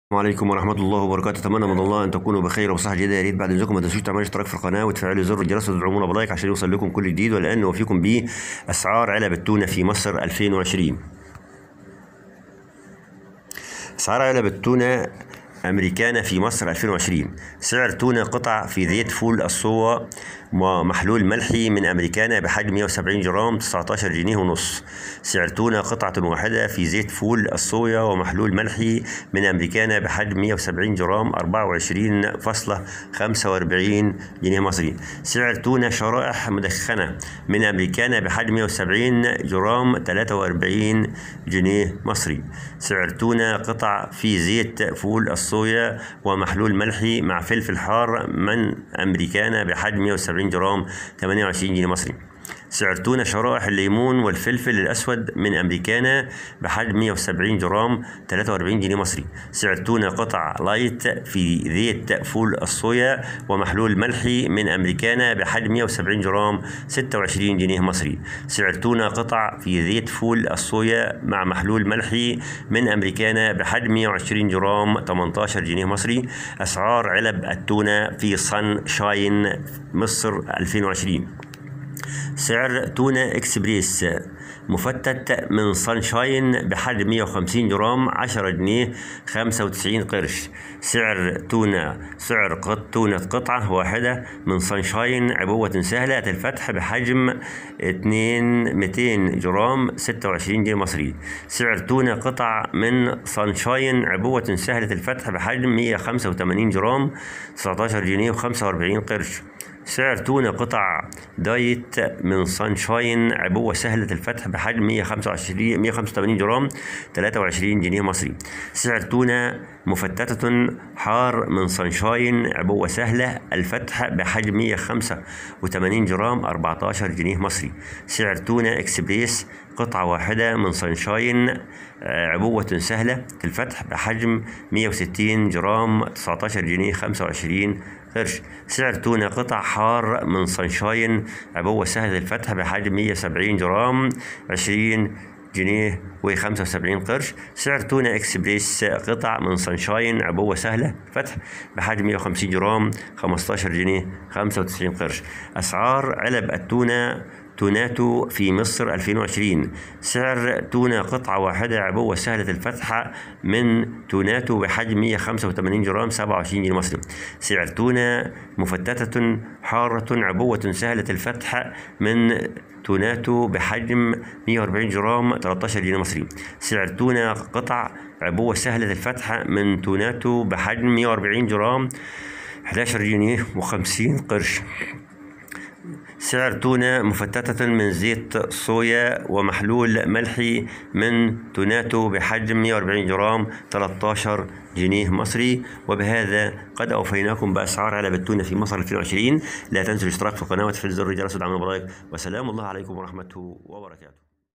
السلام عليكم ورحمة الله وبركاته أتمنى من الله أن تكونوا بخير وصحة جيدة يا ريت بعد إذنكم ما تنسوش تعملوا اشتراك في القناة وتفعلوا زر الجرس وتدعمونا بلايك عشان يوصل لكم كل جديد والآن نوفيكم بأسعار علب التونة في مصر 2020 أسعار علب التونة أمريكانا في مصر 2020 سعر تونة قطع في زيت فول الصوة محلول ملحي من أمريكانا بحجم 170 جرام 19 جنيه ونص سعر تونة قطعة واحدة في زيت فول الصويا ومحلول ملحي من أمريكانا بحجم 170 جرام 24.45 جنيه مصري سعر تونة شرائح مدخنة من أمريكانا بحجم 170 جرام 43 جنيه مصري سعر تونة قطع في زيت فول الصويا ومحلول ملحي مع فلفل حار من أمريكانا بحجم 170 جرام 28 جنيه مصري سعر تونة شرائح الليمون والفلفل الأسود من أمريكانا بحجم 170 جرام 43 جنيه مصري سعر تونة قطع لايت في زيت فول الصويا ومحلول ملحي من أمريكانا بحجم 170 جرام 26 جنيه مصري سعر تونة قطع في زيت فول الصويا مع محلول ملحي من أمريكانا بحجم 120 جرام 18 جنيه مصري أسعار علب التونة في صن شاين مصر 2020 سعر تونة اكسبريس مفتت من سانشاين بحجم 150 جرام 10 جنيه 95 قرش سعر تونة سعر قط تونة قطعة واحدة من سانشاين عبوة سهلة الفتح بحجم 2 200 جرام 26 جنيه مصري سعر تونة قطع من سانشاين عبوة سهلة الفتح بحجم 185 جرام 19 جنيه و45 قرش سعر تونة قطع دايت من سانشاين عبوة سهلة الفتح بحجم 125 185 جرام 23 جنيه مصري سعر تونة مفتتة حار من سانشاين عبوة سهلة الفتح بحجم 185 جرام 14 جنيه مصري سعر تونة اكسبريس قطعة واحدة من سانشاين عبوة سهلة الفتح بحجم 160 جرام 19 جنيه 25 قرش سعر تونة قطع حار من سانشاين عبوة سهلة الفتح بحجم 170 جرام 20 جنيه و75 قرش سعر تونة اكسبريس قطع من سانشاين عبوة سهلة فتح بحجم 150 جرام 15 جنيه 95 قرش أسعار علب التونة توناتو في مصر 2020 سعر تونة قطعة واحدة عبوة سهلة الفتح من توناتو بحجم 185 جرام 27 جنيه مصري سعر تونة مفتتة حارة عبوة سهلة الفتح من توناتو بحجم 140 جرام 13 جنيه مصري سعر تونة قطع عبوة سهلة الفتح من توناتو بحجم 140 جرام 11 جنيه و50 قرش سعر تونة مفتتة من زيت صويا ومحلول ملحي من توناتو بحجم 140 جرام 13 جنيه مصري وبهذا قد أوفيناكم بأسعار علب التونة في مصر 2020 لا تنسوا الاشتراك في القناة وتفعيل زر الجرس ودعم البلايك وسلام الله عليكم ورحمته وبركاته